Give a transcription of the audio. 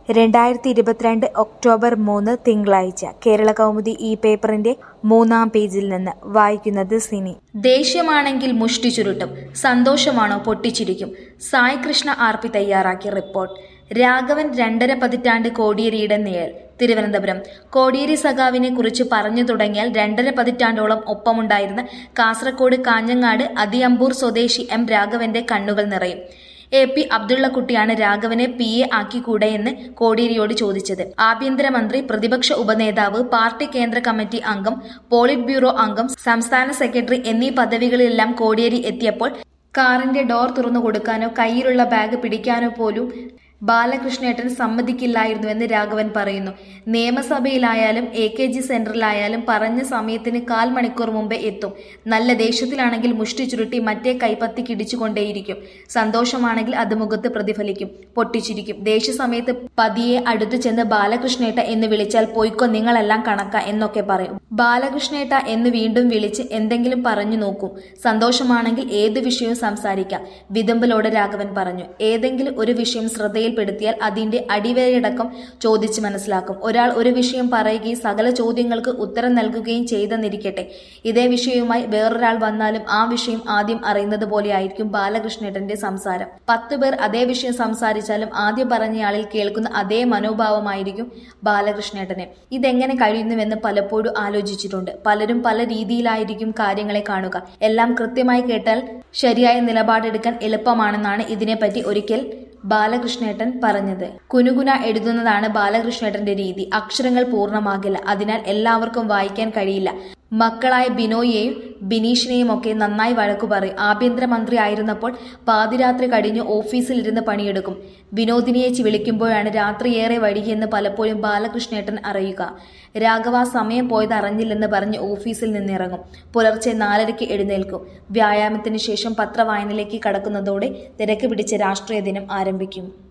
രണ്ടായിരത്തി ഇരുപത്തിരണ്ട് ഒക്ടോബർ മൂന്ന് തിങ്കളാഴ്ച കേരള കൗമുദി ഈ പേപ്പറിന്റെ മൂന്നാം പേജിൽ നിന്ന് വായിക്കുന്നത് സിനി ദേഷ്യമാണെങ്കിൽ മുഷ്ടി ചുരുട്ടും സന്തോഷമാണോ പൊട്ടിച്ചിരിക്കും സായ് കൃഷ്ണ ആർ പി തയ്യാറാക്കിയ റിപ്പോർട്ട് രാഘവൻ രണ്ടര പതിറ്റാണ്ട് കോടിയേരിയുടെ നിഴൽ തിരുവനന്തപുരം കോടിയേരി സഖാവിനെ കുറിച്ച് പറഞ്ഞു തുടങ്ങിയാൽ രണ്ടര പതിറ്റാണ്ടോളം ഒപ്പമുണ്ടായിരുന്ന കാസർകോട് കാഞ്ഞങ്ങാട് അതിയമ്പൂർ സ്വദേശി എം രാഘവന്റെ കണ്ണുകൾ നിറയും എ പി അബ്ദുള്ളക്കുട്ടിയാണ് രാഘവനെ പി എ ആക്കിക്കൂടെയെന്ന് കോടിയേരിയോട് ചോദിച്ചത് ആഭ്യന്തരമന്ത്രി പ്രതിപക്ഷ ഉപനേതാവ് പാർട്ടി കേന്ദ്ര കമ്മിറ്റി അംഗം പോളിറ്റ് ബ്യൂറോ അംഗം സംസ്ഥാന സെക്രട്ടറി എന്നീ പദവികളിലെല്ലാം കോടിയേരി എത്തിയപ്പോൾ കാറിന്റെ ഡോർ തുറന്നു കൊടുക്കാനോ കയ്യിലുള്ള ബാഗ് പിടിക്കാനോ പോലും ബാലകൃഷ്ണേട്ടൻ സമ്മതിക്കില്ലായിരുന്നുവെന്ന് രാഘവൻ പറയുന്നു നിയമസഭയിലായാലും എ കെ ജി സെന്ററിലായാലും പറഞ്ഞ സമയത്തിന് കാൽ മണിക്കൂർ മുമ്പേ എത്തും നല്ല ദേഷ്യത്തിലാണെങ്കിൽ മുഷ്ടി ചുരുട്ടി മറ്റേ കൈപ്പത്തി കിടിച്ചുകൊണ്ടേയിരിക്കും സന്തോഷമാണെങ്കിൽ അത് മുഖത്ത് പ്രതിഫലിക്കും പൊട്ടിച്ചിരിക്കും ദേഷ്യസമയത്ത് പതിയെ അടുത്തു ചെന്ന് ബാലകൃഷ്ണേട്ട എന്ന് വിളിച്ചാൽ പോയിക്കോ നിങ്ങളെല്ലാം കണക്ക എന്നൊക്കെ പറയും ബാലകൃഷ്ണേട്ട എന്ന് വീണ്ടും വിളിച്ച് എന്തെങ്കിലും പറഞ്ഞു നോക്കും സന്തോഷമാണെങ്കിൽ ഏത് വിഷയവും സംസാരിക്കാം വിതുമ്പലോട് രാഘവൻ പറഞ്ഞു ഏതെങ്കിലും ഒരു വിഷയം ശ്രദ്ധയിൽപ്പെടുത്തിയാൽ അതിന്റെ അടിവരയടക്കം ചോദിച്ച് മനസ്സിലാക്കും ഒരാൾ ഒരു വിഷയം പറയുകയും സകല ചോദ്യങ്ങൾക്ക് ഉത്തരം നൽകുകയും ചെയ്തെന്നിരിക്കട്ടെ ഇതേ വിഷയവുമായി വേറൊരാൾ വന്നാലും ആ വിഷയം ആദ്യം അറിയുന്നത് പോലെയായിരിക്കും ബാലകൃഷ്ണേട്ടന്റെ സംസാരം പത്ത് പേർ അതേ വിഷയം സംസാരിച്ചാലും ആദ്യം പറഞ്ഞയാളിൽ കേൾക്കുന്ന അതേ മനോഭാവമായിരിക്കും ബാലകൃഷ്ണേട്ടന് ഇതെങ്ങനെ കഴിയുന്നുവെന്ന് പലപ്പോഴും ആലോചിച്ചിട്ടുണ്ട് പലരും പല രീതിയിലായിരിക്കും കാര്യങ്ങളെ കാണുക എല്ലാം കൃത്യമായി കേട്ടാൽ ശരിയായ നിലപാടെടുക്കാൻ എളുപ്പമാണെന്നാണ് ഇതിനെപ്പറ്റി ഒരിക്കൽ ബാലകൃഷ്ണേട്ടൻ പറഞ്ഞത് കുനുകുന എഴുതുന്നതാണ് ബാലകൃഷ്ണേട്ടന്റെ രീതി അക്ഷരങ്ങൾ പൂർണ്ണമാകില്ല അതിനാൽ എല്ലാവർക്കും വായിക്കാൻ കഴിയില്ല മക്കളായ ബിനോയെയും ബിനീഷിനെയും ഒക്കെ നന്നായി വഴക്കു പറയും ആഭ്യന്തരമന്ത്രി ആയിരുന്നപ്പോൾ പാതിരാത്രി കഴിഞ്ഞ് ഓഫീസിലിരുന്ന് പണിയെടുക്കും വിനോദിനിയെ വിളിക്കുമ്പോഴാണ് രാത്രിയേറെ വൈകിയെന്ന് പലപ്പോഴും ബാലകൃഷ്ണേട്ടൻ അറിയുക രാഘവ സമയം പോയത് അറിഞ്ഞില്ലെന്ന് പറഞ്ഞ് ഓഫീസിൽ നിന്നിറങ്ങും പുലർച്ചെ നാലരയ്ക്ക് എഴുന്നേൽക്കും വ്യായാമത്തിന് ശേഷം പത്രവായനയിലേക്ക് കടക്കുന്നതോടെ തിരക്ക് പിടിച്ച രാഷ്ട്രീയ ദിനം ആരംഭിക്കും